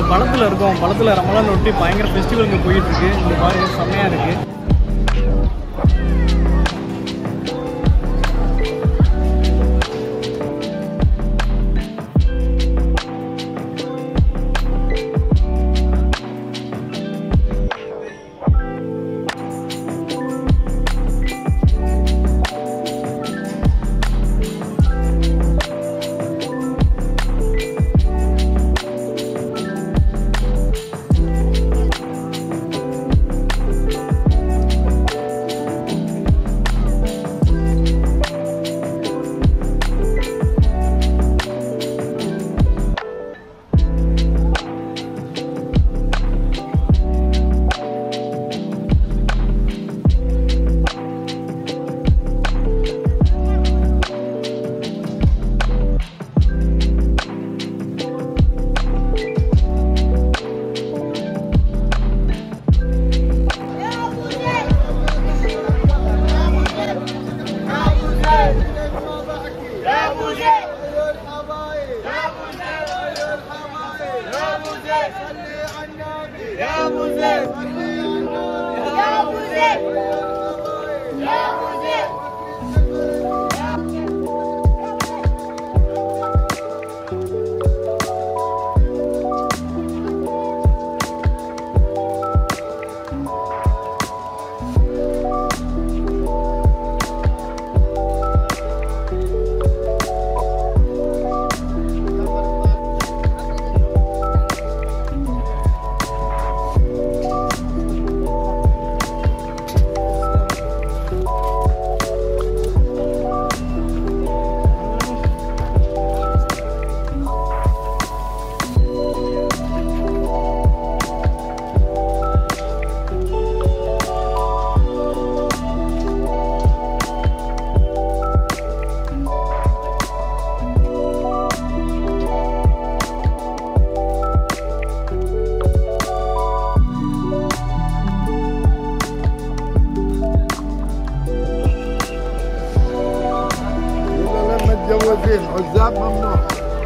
பழத்தில் இருக்கோம் பழத்தில் ரமலான் ஒட்டி பயங்கர ஃபெஸ்டிவல் இங்கே போயிட்டு இருக்கு இந்த பாருங்க செம்மையாக இருக்கு إلا لما متجوزين عزاب ممنوع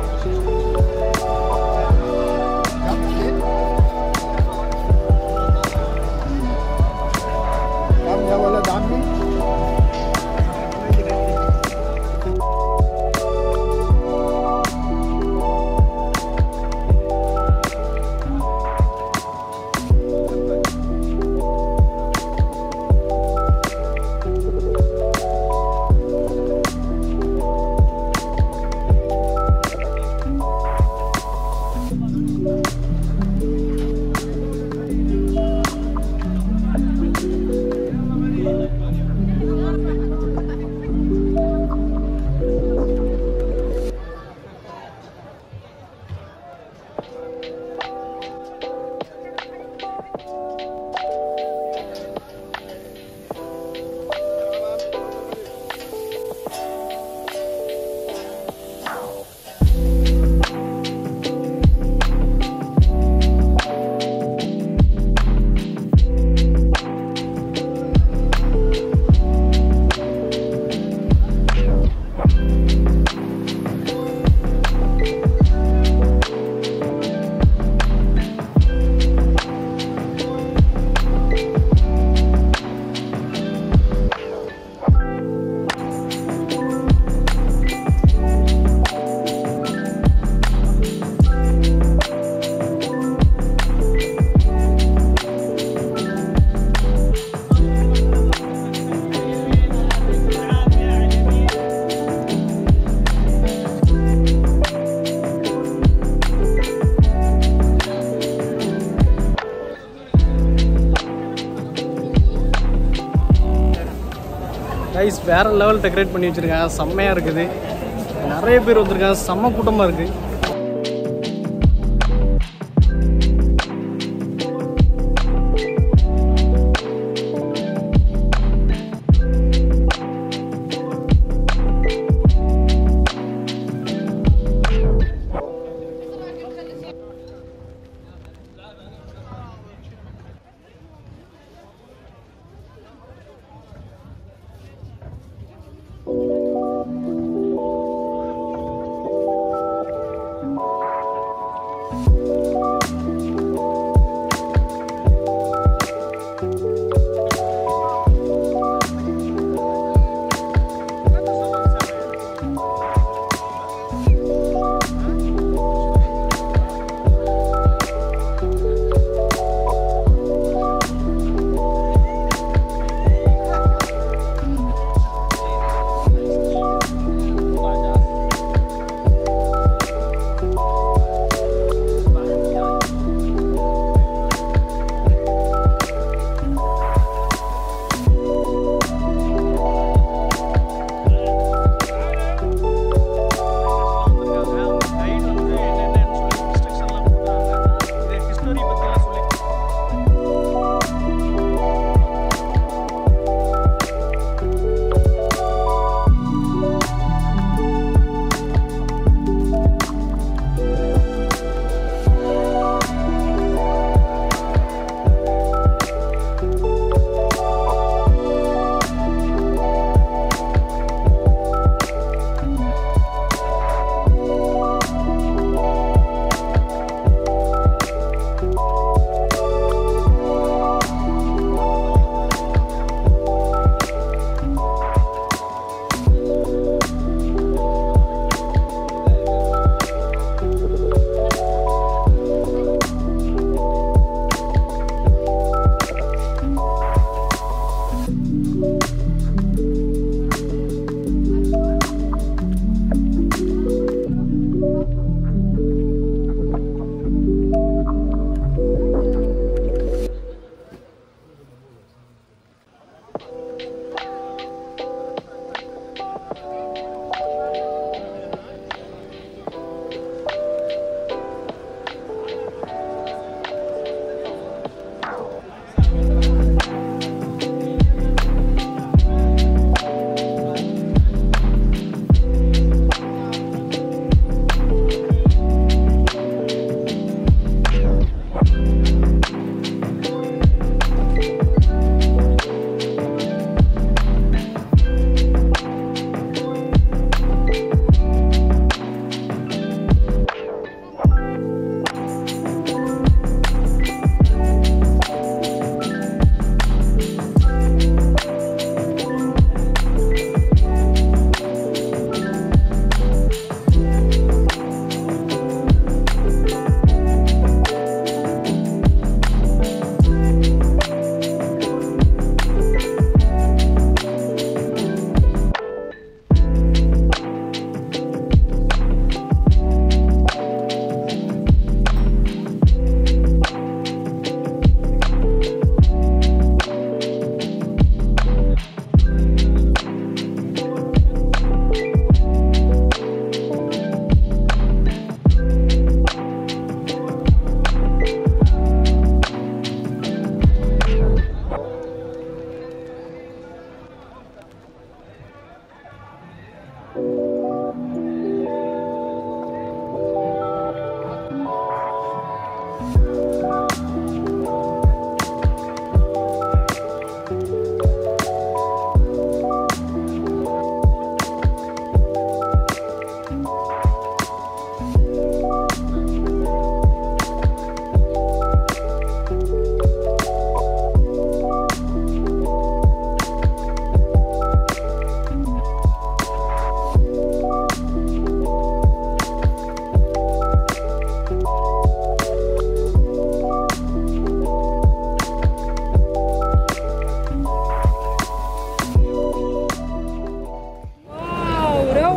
كم يا ولد عمي؟ ரைஸ் வேற லெவல் டெக்கரேட் பண்ணி வச்சிருக்காங்க செம்மையாக இருக்குது நிறைய பேர் வந்திருக்காங்க செம்ம கூட்டமாக இருக்குது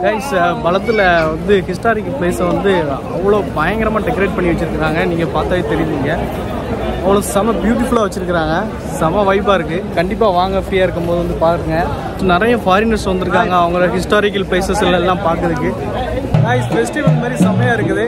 கைஸ் பலத்தில் வந்து ஹிஸ்டாரிக் பிளேஸை வந்து அவ்வளோ பயங்கரமாக டெக்கரேட் பண்ணி வச்சுருக்காங்க நீங்கள் பார்த்தாவே தெரியுதுங்க அவ்வளோ செம பியூட்டிஃபுல்லாக வச்சுருக்காங்க செம வைப்பாக இருக்குது கண்டிப்பாக வாங்க ஃப்ரீயாக இருக்கும்போது வந்து பாருங்கள் நிறைய ஃபாரினர்ஸ் வந்திருக்காங்க அவங்களோட ஹிஸ்டாரிக்கல் பிளேசஸ் எல்லாம் பார்க்கறதுக்கு கைஸ் ஃபெஸ்டிவல் மாதிரி செம்மையாக இருக்குது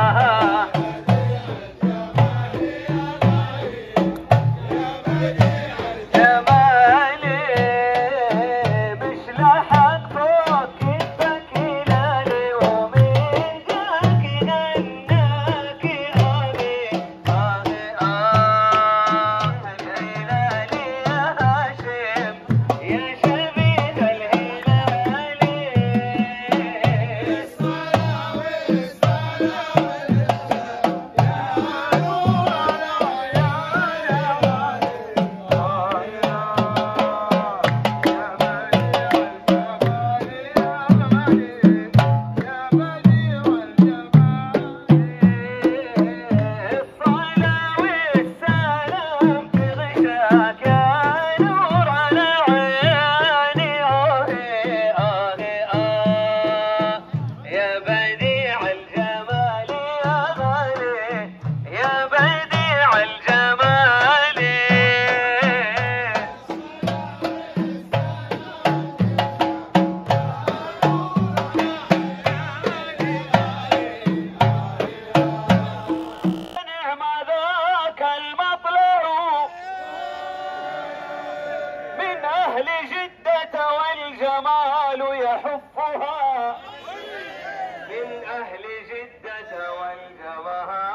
أهل جدة والجمال يحفها من أهل جدة والجمال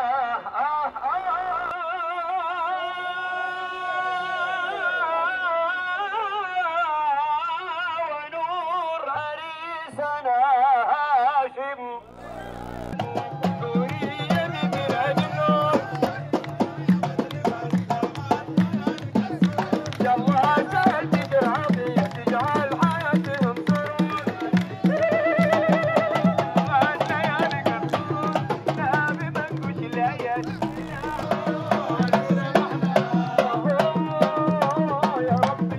ونور عريسنا هاشم ذرية من الأجنور يلا تهدد العظيم تجعل حياتهم سرور أنت يا نقصور نبي منكوش الآيات يا رب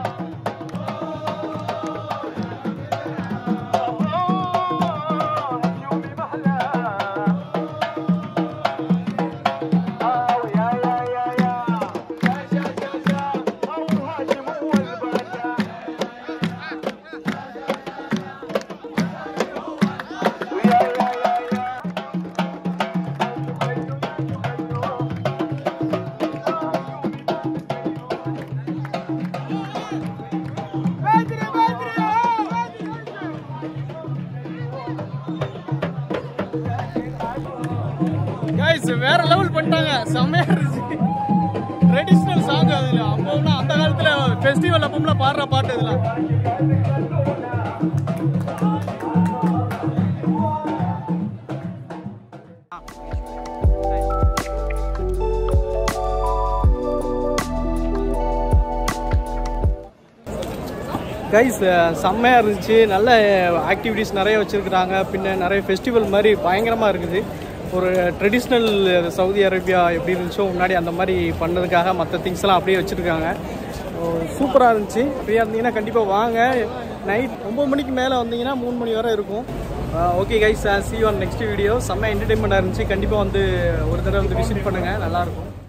اجعل يومي محلى أو يا يا يا يا شا شا شا شا أو هاشم هو الباشا ويا يا يا يا بدري بدري கைஸ் வேற லெவல் பண்ணிட்டாங்க செம்மையா இருந்துச்சு ட்ரெடிஷ்னல் சாங் அதுல அப்போனா அந்த காலத்துல ஃபெஸ்டிவல் அப்பம்லாம் பாடுற பாட்டு இதெல்லாம் கைஸ் செம்மையாக இருந்துச்சு நல்ல ஆக்டிவிட்டீஸ் நிறைய வச்சுருக்குறாங்க பின்ன நிறைய ஃபெஸ்டிவல் மாதிரி பயங்கரமாக இருக்குது ஒரு ட்ரெடிஷ்னல் சவுதி அரேபியா எப்படி இருந்துச்சோ முன்னாடி அந்த மாதிரி பண்ணதுக்காக மற்ற திங்ஸ்லாம் அப்படியே வச்சுருக்காங்க சூப்பராக இருந்துச்சு ஃப்ரீயாக இருந்தீங்கன்னா கண்டிப்பாக வாங்க நைட் ஒம்பது மணிக்கு மேலே வந்தீங்கன்னா மூணு மணி வரை இருக்கும் okay guys see on next video செம்ம என்டர்டைன்மெண்ட்டாக இருந்துச்சு கண்டிப்பாக வந்து ஒரு தடவை வந்து விசிட் பண்ணுங்கள் நல்லாயிருக்கும்